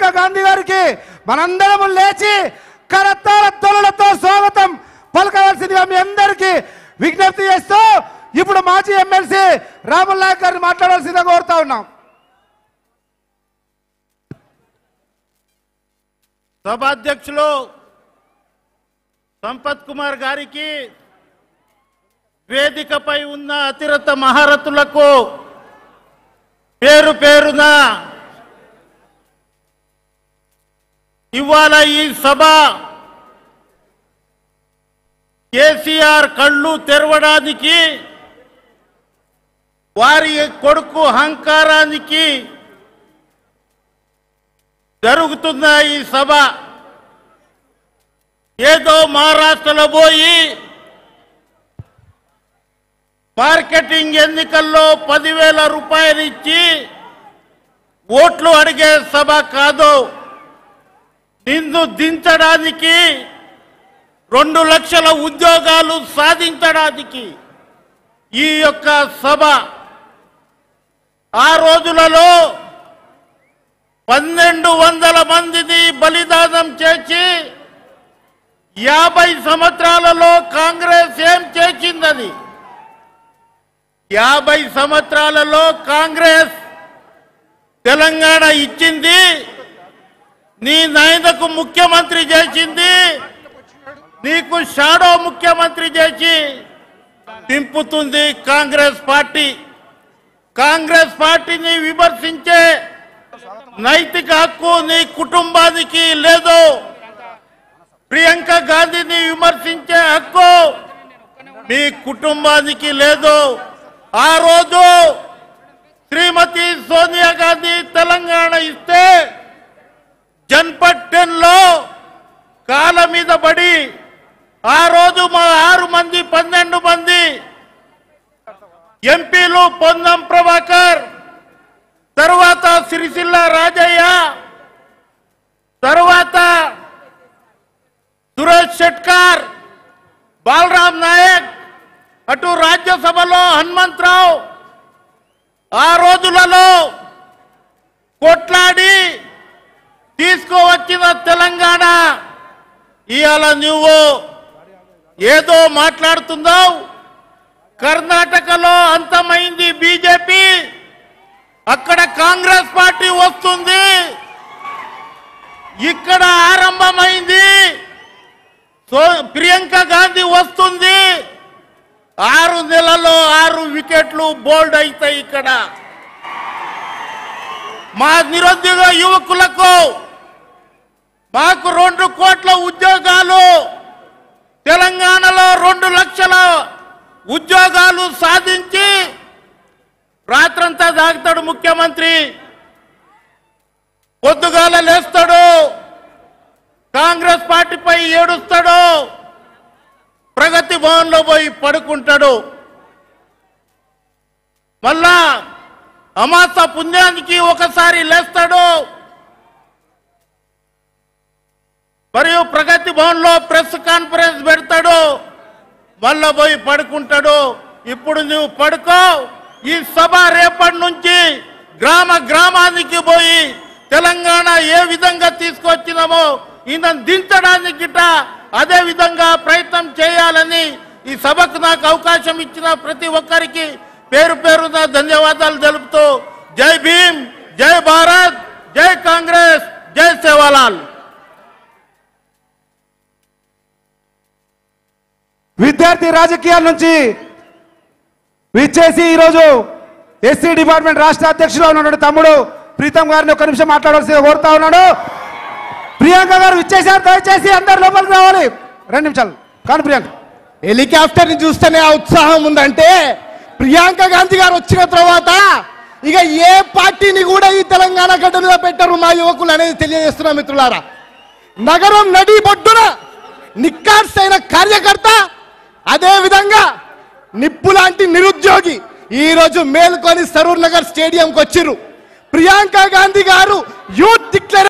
ప్రియాంక గాంధీ గారికి మనందరము లేచి కరతాళ తొలలతో స్వాగతం పలకవలసిందిగా మీ అందరికీ విజ్ఞప్తి చేస్తూ ఇప్పుడు మాజీ ఎమ్మెల్సీ రాముల్ నాయక్ గారిని మాట్లాడాల్సిందిగా కోరుతా ఉన్నాం సభాధ్యక్షులు సంపత్ కుమార్ గారికి వేదికపై ఉన్న అతిరత మహారథులకు పేరు పేరున ఇవాళ ఈ సభ కేసీఆర్ కళ్ళు తెరవడానికి వారి కొడుకు అహంకారానికి జరుగుతున్న ఈ సభ ఏదో మహారాష్ట్రలో పోయి మార్కెటింగ్ ఎన్నికల్లో పదివేల రూపాయలు ఇచ్చి ఓట్లు అడిగే సభ కాదు నిన్ను దించడానికి రెండు లక్షల ఉద్యోగాలు సాధించడానికి ఈ యొక్క సభ ఆ రోజులలో పన్నెండు వందల మందిని బలిదానం చేసి యాభై సంవత్సరాలలో కాంగ్రెస్ ఏం చేసిందని యాభై సంవత్సరాలలో కాంగ్రెస్ తెలంగాణ ఇచ్చింది నీ నాయనకు ముఖ్యమంత్రి చేసింది నీకు షాడో ముఖ్యమంత్రి చేసి దింపుతుంది కాంగ్రెస్ పార్టీ కాంగ్రెస్ పార్టీని విమర్శించే నైతిక హక్కు నీ కుటుంబానికి లేదు ప్రియాంక గాంధీని విమర్శించే హక్కు మీ కుటుంబానికి లేదు ఆ రోజు శ్రీమతి సోనియా గాంధీ తెలంగాణ ఇస్తే జన్పట్ టెన్ లో కాళ్ళ మీద పడి ఆ రోజు మా ఆరు మంది పన్నెండు మంది ఎంపీలు పొన్నం ప్రభాకర్ తరువాత సిరిసిల్ల రాజయ్య తరువాత సురేష్ షెట్కర్ బాలరాం నాయక్ అటు రాజ్యసభలో హనుమంతరావు ఆ రోజులలో కొట్లాడి తీసుకువచ్చిన తెలంగాణ ఇవాళ నువ్వు ఏదో మాట్లాడుతున్నావు కర్ణాటకలో అంతమైంది బీజేపీ అక్కడ కాంగ్రెస్ పార్టీ వస్తుంది ఇక్కడ ఆరంభమైంది సో ప్రియాంక గాంధీ వస్తుంది ఆరు నెలల్లో ఆరు వికెట్లు బోల్డ్ అవుతాయి ఇక్కడ మా నిరుద్యోగ యువకులకు మాకు రెండు కోట్ల ఉద్యోగాలు తెలంగాణలో రెండు లక్షల ఉద్యోగాలు సాధించి రాత్రంతా దాగుతాడు ముఖ్యమంత్రి పొద్దుగాల లేస్తాడు కాంగ్రెస్ పార్టీపై ఏడుస్తాడు ప్రగతి భవన్లో పోయి పడుకుంటాడు మళ్ళా అమాస పుణ్యానికి ఒకసారి లేస్తాడు మరియు ప్రగతి భవన్లో ప్రెస్ కాన్ఫరెన్స్ పెడతాడు మళ్ళా పోయి పడుకుంటాడు ఇప్పుడు నువ్వు పడుకో ఈ సభ రేపటి నుంచి గ్రామ గ్రామానికి పోయి తెలంగాణ ఏ విధంగా తీసుకొచ్చినామో ఈయన దించడానికి గిట్ట అదే విధంగా ప్రయత్నం చేయాలని ఈ సభకు నాకు అవకాశం ఇచ్చిన ప్రతి ఒక్కరికి పేరు పేరున ధన్యవాదాలు తెలుపుతూ జై భీమ్ జై భారత్ జై కాంగ్రెస్ జై సేవాలాల్ విద్యార్థి రాజకీయాల నుంచి విచ్చేసి ఈరోజు ఎస్సీ డిపార్ట్మెంట్ రాష్ట్ర అధ్యక్షుడు ఉన్నటువంటి తమ్ముడు ప్రీతం గారిని ఒక నిమిషం మాట్లాడాల్సిందిగా కోరుతా ఉన్నాడు ప్రియాంక గారు విచ్చేసారు దయచేసి అందరు లోపలికి రావాలి రెండు నిమిషాలు కాను ప్రియాంక హెలికాప్టర్ ని చూస్తేనే ఆ ఉత్సాహం ఉందంటే ప్రియాంక గాంధీ గారు వచ్చిన తర్వాత ఇక ఏ పార్టీని కూడా ఈ తెలంగాణ గడ్డ మీద పెట్టరు మా యువకులు అనేది తెలియజేస్తున్నా మిత్రులారా నగరం నడి బొడ్డున నిక్కార్స్ అయిన కార్యకర్త అదే విధంగా నిప్పు లాంటి నిరుద్యోగి ఈ రోజు మేల్కొని సరూర్ నగర్ స్టేడియంకి వచ్చిర్రు ప్రియాంక గాంధీ గారు యూత్ డిక్లరేషన్